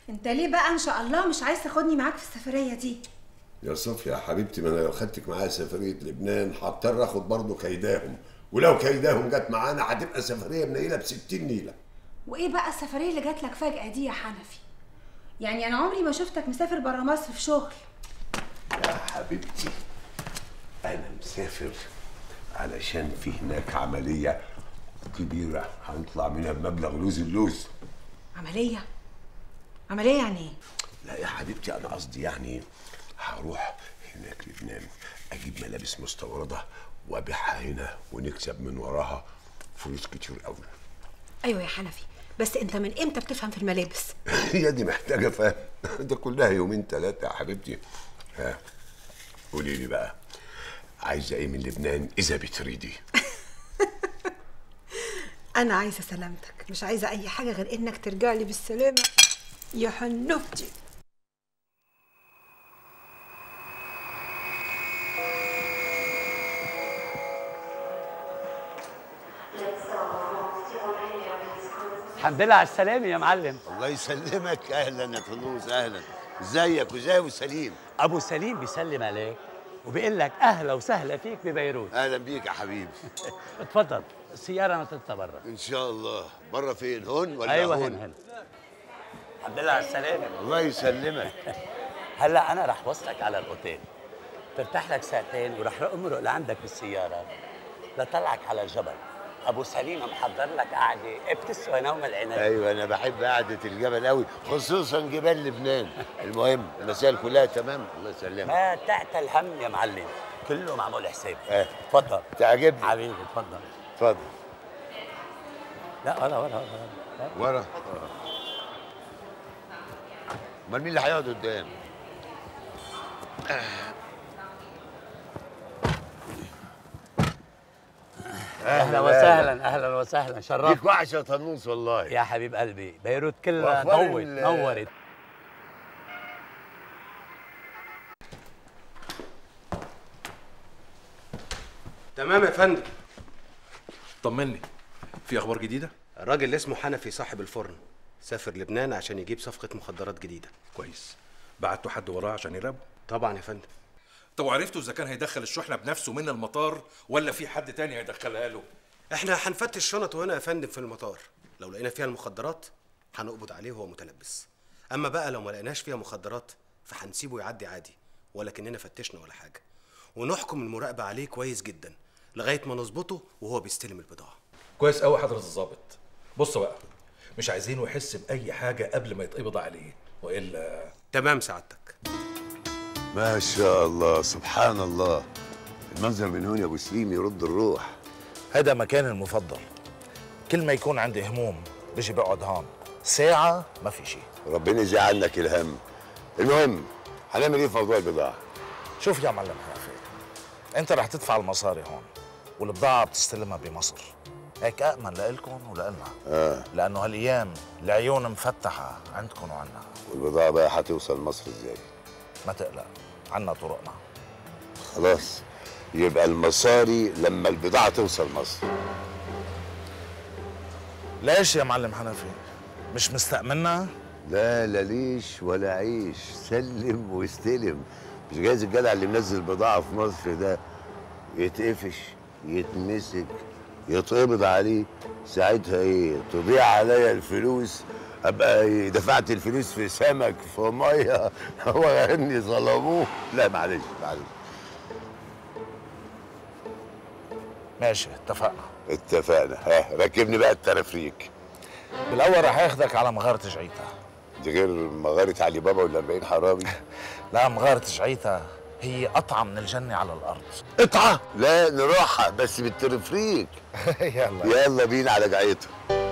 انت ليه بقى ان شاء الله مش عايز تاخدني معاك في السفريه دي يا صفيا يا حبيبتي ما انا لو خدتك معايا سفريه لبنان هضطر اخد برضه كيداهم ولو كيداهم جت معانا هتبقى سفريه منيله ب 60 نيله وايه بقى السفريه اللي جات لك فجاه دي يا حنفي يعني انا عمري ما شفتك مسافر برا مصر في شغل يا حبيبتي انا مسافر علشان في هناك عمليه كبيره هنطلع منها بمبلغ لوز اللوز عمليه عمليه يعني ايه لا يا حبيبتي انا قصدي يعني هروح هناك لبنان اجيب ملابس مستورده وابيعها هنا ونكسب من وراها فلوس كتير قوي ايوه يا حنفي بس انت من امتى بتفهم في الملابس هي دي محتاجه فهم ده كلها يومين ثلاثه يا حبيبتي ها قولي لي بقى عايزه ايه من لبنان اذا بتريدي انا عايزه سلامتك مش عايزه اي حاجه غير انك ترجع لي بالسلامه يا حنوفتي الحمد لله على السلامة يا معلم الله يسلمك اهلا يا فلوس اهلا ازيك وازاي ابو سليم ابو سليم بيسلم عليك وبيقول لك اهلا وسهلا فيك ببيروت اهلا بيك يا حبيبي اتفضل السيارة نطتها برا ان شاء الله بره فين هون ولا ايوه هون هنا هنا الحمد لله على السلامة الله يسلمك هلا انا رح وصلك على الاوتيل ترتاح لك ساعتين ورح امرق لعندك بالسيارة لطلعك على الجبل ابو سليم محضر لك قعده بتسوى نوم العنب ايوه انا بحب قعده الجبل قوي خصوصا جبال لبنان المهم المسائل كلها تمام الله يسلمك ما تعتل هم يا معلم كله معمول حساب اه. اتفضل تعجبني حبيبي اتفضل اتفضل لا ولا ولا ولا, ولا. ورا امال مين اللي هيقعد قدام اهلا وسهلا اهلا وسهلا شرفت ليك وحشه طنوس والله يا حبيب قلبي بيروت كلها وأخبار نورت ال- نورت تمام يا فندم طمني في اخبار جديده الراجل اللي اسمه حنفي صاحب الفرن سافر لبنان عشان يجيب صفقة مخدرات جديدة كويس بعتوا حد وراه عشان يراقبه طبعا يا فندم طب وعرفتوا اذا كان هيدخل الشحنه بنفسه من المطار ولا في حد تاني هيدخلها له احنا هنفتش شنطه هنا يا فندم في المطار لو لقينا فيها المخدرات هنقبض عليه وهو متلبس اما بقى لو ما لقيناش فيها مخدرات فهنسيبه يعدي عادي ولا كاننا فتشنا ولا حاجه ونحكم المراقبه عليه كويس جدا لغايه ما نظبطه وهو بيستلم البضاعه كويس قوي حضره الضابط بص بقى مش عايزينه يحس باي حاجه قبل ما يتقبض عليه والا تمام سعادتك ما شاء الله سبحان الله المنظر من هون يا ابو سليم يرد الروح هذا مكاني المفضل كل ما يكون عندي هموم بيجي بقعد هون ساعة ما في شيء ربنا يجعل عنك الهم المهم هنعمل ايه في موضوع البضاعه شوف يا معلم حنفي انت رح تدفع المصاري هون والبضاعة بتستلمها بمصر هيك أأمن لإلكم ولإلنا اه لأنه هالأيام العيون مفتحة عندكم وعنا والبضاعه بقى هتوصل مصر ازاي ما تقلق عنا طرقنا خلاص يبقى المصاري لما البضاعه توصل مصر ليش يا معلم حنفي مش مستأمنا لا لا ليش ولا عيش سلم واستلم مش جايز الجدع اللي منزل بضاعة في مصر ده يتقفش يتمسك يتقبض عليه ساعتها ايه تضيع عليا الفلوس ابقى دفعت الفلوس في سمك في ميه هو اني ظلموه لا معلش معلش ماشي اتفقنا اتفقنا ها ركبني بقى الترافريك بالأول رح ياخدك على مغارة جعيتها دي غير مغارة علي بابا ولا 40 حرامي لا مغارة جعيتها هي قطعة من الجنة على الأرض قطعة لا نروحها بس بالترفريك يلا يلا بينا على جعيته